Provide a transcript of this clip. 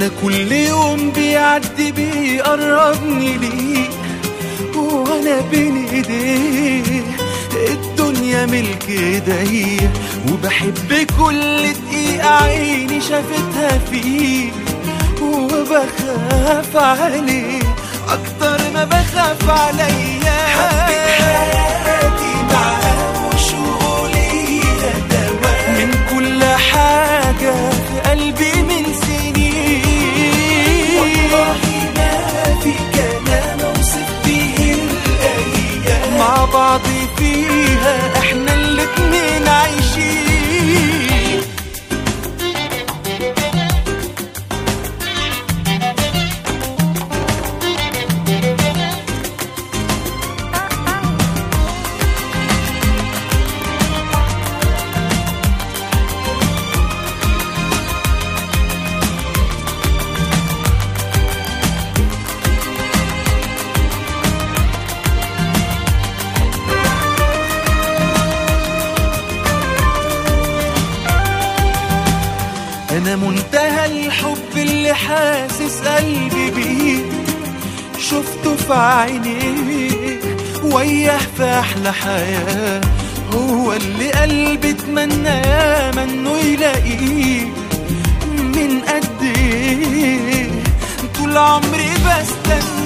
انا كل يوم بيعدي بيقربني ليك وانا بين ايديه الدنيا ملك ايديا وبحب كل دقيقة عيني شافتها فيك وبخاف عليك اكتر ما بخاف عليا حبيت حياتي معاه وشغلي دواء من كل حاجة في قلبي من سنين والله ما في كلام اوصف بيه الايام مع بعض فيها احنا الاتنين عايشين انا منتهى الحب اللي حاسس قلبي بيه شفته في عينيك وياه في احلى حياه هو اللي قلبي اتمنى ياما انه يلاقيه من قد ايه طول عمري بستنى